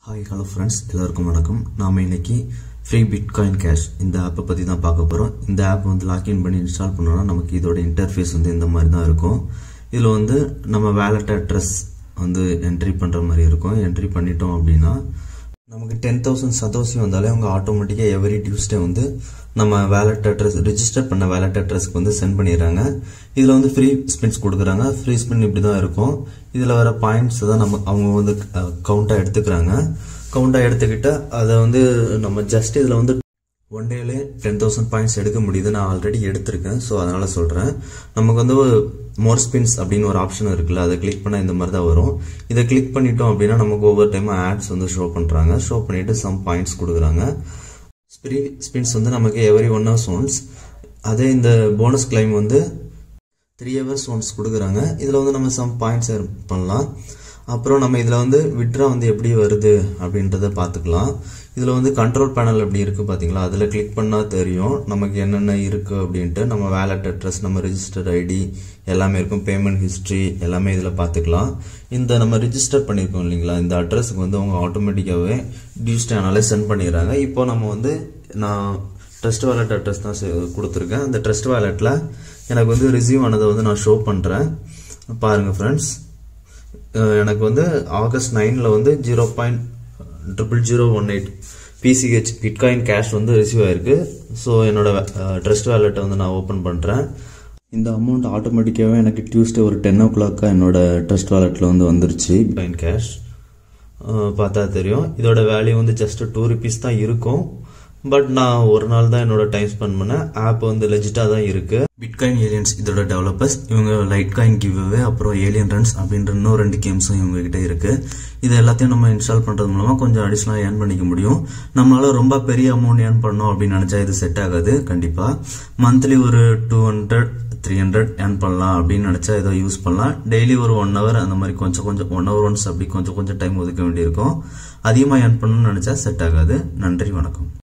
hi hello friends எல்லாருக்கும் வணக்கம் நாம இன்னைக்கு ஃப்ரீ பிட்காயின் கேஷ் இந்த ஆப்பை பற்றி தான் பார்க்க போகிறோம் இந்த ஆப் வந்து லாக்இன் பண்ணி இன்ஸ்டால் பண்ணோம்னா நமக்கு இதோட இன்டர்ஃபேஸ் வந்து இந்த மாதிரி தான் இருக்கும் இதில் வந்து நம்ம வேலட் அட்ரஸ் வந்து என்ட்ரி பண்ணுற மாதிரி இருக்கும் என்ட்ரி பண்ணிட்டோம் அப்படின்னா நமக்கு டென் தௌசண்ட் சதோசி வந்தாலே அவங்க ஆட்டோமேட்டிக்காக எவரி டியூஸ்டே வந்து நம்ம வேலட் அட்ரஸ் ரிஜிஸ்டர் பண்ண வேலட் அட்ரஸ்க்கு வந்து சென்ட் பண்ணிடுறாங்க இதில் வந்து ஃப்ரீ ஸ்பின்ஸ் கொடுக்குறாங்க ஃப்ரீ ஸ்பின் இப்படி தான் இருக்கும் இதில் வர பாயிண்ட்ஸ் தான் நம்ம அவங்க வந்து கவுண்டாக எடுத்துக்கிறாங்க கவுண்டாக எடுத்துக்கிட்டு அதை வந்து நம்ம ஜஸ்ட் இதில் வந்து ஒன் டேலே டென் தௌசண்ட் பாயிண்ட்ஸ் எடுக்க முடியுது நான் ஆல்ரெடி எடுத்திருக்கேன் ஸோ அதனால சொல்கிறேன் நமக்கு வந்து மோர் ஸ்பின்ஸ் அப்படின்னு ஒரு ஆப்ஷன் இருக்குல்ல அதை கிளிக் பண்ணால் இந்த மாதிரி தான் வரும் இதை கிளிக் பண்ணிட்டோம் அப்படின்னா நமக்கு ஒவ்வொரு டைம் ஆட்ஸ் வந்து ஷோ பண்ணுறாங்க ஷோ பண்ணிட்டு சம் பாயிண்ட்ஸ் கொடுக்குறாங்க ஸ்ப்ரீ ஸ்பின்ஸ் வந்து நமக்கு எவரி ஒன் ஹவர்ஸ் ஒன்ஸ் அதே இந்த போனஸ் கிளைம் வந்து த்ரீ ஹவர்ஸ் ஒன்ஸ் கொடுக்குறாங்க இதில் வந்து நம்ம சம் பாயிண்ட்ஸ் பண்ணலாம் அப்புறம் நம்ம இதில் வந்து விட்ரா வந்து எப்படி வருது அப்படின்றத பார்த்துக்கலாம் இதில் வந்து கண்ட்ரோல் பேனல் எப்படி இருக்குது பார்த்தீங்களா அதில் கிளிக் பண்ணால் தெரியும் நமக்கு என்னென்ன இருக்குது அப்படின்ட்டு நம்ம வேலட் அட்ரஸ் நம்ம ரிஜிஸ்டர் ஐடி எல்லாமே இருக்கும் பேமெண்ட் ஹிஸ்ட்ரி எல்லாமே இதில் பார்த்துக்கலாம் இந்த நம்ம ரிஜிஸ்டர் பண்ணியிருக்கோம் இல்லைங்களா இந்த அட்ரஸுக்கு வந்து அவங்க ஆட்டோமேட்டிக்காகவே டியூஸ்டேனாலே சென்ட் பண்ணிடுறாங்க இப்போ நம்ம வந்து நான் ட்ரஸ்ட் வேலட் அட்ரஸ் தான் கொடுத்துருக்கேன் அந்த ட்ரஸ்ட் வேலட்டில் எனக்கு வந்து ரிசீவ் ஆனதை வந்து நான் ஷோ பண்ணுறேன் பாருங்கள் ஃப்ரெண்ட்ஸ் எனக்கு வந்து ஆகஸ்ட் நைனில் வந்து zero point triple zero one eight BCH bitcoin cash வந்து ரிசீவ் ஆயிருக்கு ஸோ என்னோட ட்ரஸ்ட் வேலெட்டை வந்து நான் ஓப்பன் பண்ணுறேன் இந்த அமௌண்ட் ஆட்டோமேட்டிக்காகவே எனக்கு டியூஸ்டே ஒரு டென் ஓ கிளாக்காக என்னோட ட்ரஸ்ட் வாலெட்டில் வந்து வந்துருச்சு பிட்காயின் கேஷ் பார்த்தா தெரியும் இதோட வேல்யூ வந்து ஜஸ்ட் டூ ருபீஸ் தான் இருக்கும் பட் நான் ஒரு நாள் தான் என்னோட டைம் ஸ்பெண்ட் பண்ணேன் ஆப் வந்து லெஜிட்டாக தான் இருக்கு பிட்காயின் ஏலியன்ஸ் இதோட டெவலப்பர்ஸ் இவங்க லைட் காயின் கிவ்வே அப்புறம் ஏலியன் ரன்ஸ் அப்படின்ற இன்னும் ரெண்டு கேம்ஸும் இவங்க கிட்ட இருக்கு இது எல்லாத்தையும் நம்ம இன்ஸ்டால் பண்றது மூலமா கொஞ்சம் அடிஷனலாக ஏர்ன் பண்ணிக்க முடியும் நம்மளால ரொம்ப பெரிய அமௌண்ட் ஏர்ன் பண்ணோம் அப்படின்னு நினைச்சா இது செட் ஆகாது கண்டிப்பா மந்த்லி ஒரு two hundred three hundred earn பண்ணலாம் அப்படின்னு நினைச்சா இதை யூஸ் பண்ணலாம் டெய்லி ஒரு ஒன் ஹவர் அந்த மாதிரி கொஞ்சம் கொஞ்சம் ஒன் ஹவர் ஒன்ஸ் அப்படி கொஞ்சம் கொஞ்சம் டைம் ஒதுக்க வேண்டியிருக்கும் அதிகமாக ஏர்ன் பண்ணணும்னு நினைச்சா செட் ஆகாது நன்றி வணக்கம்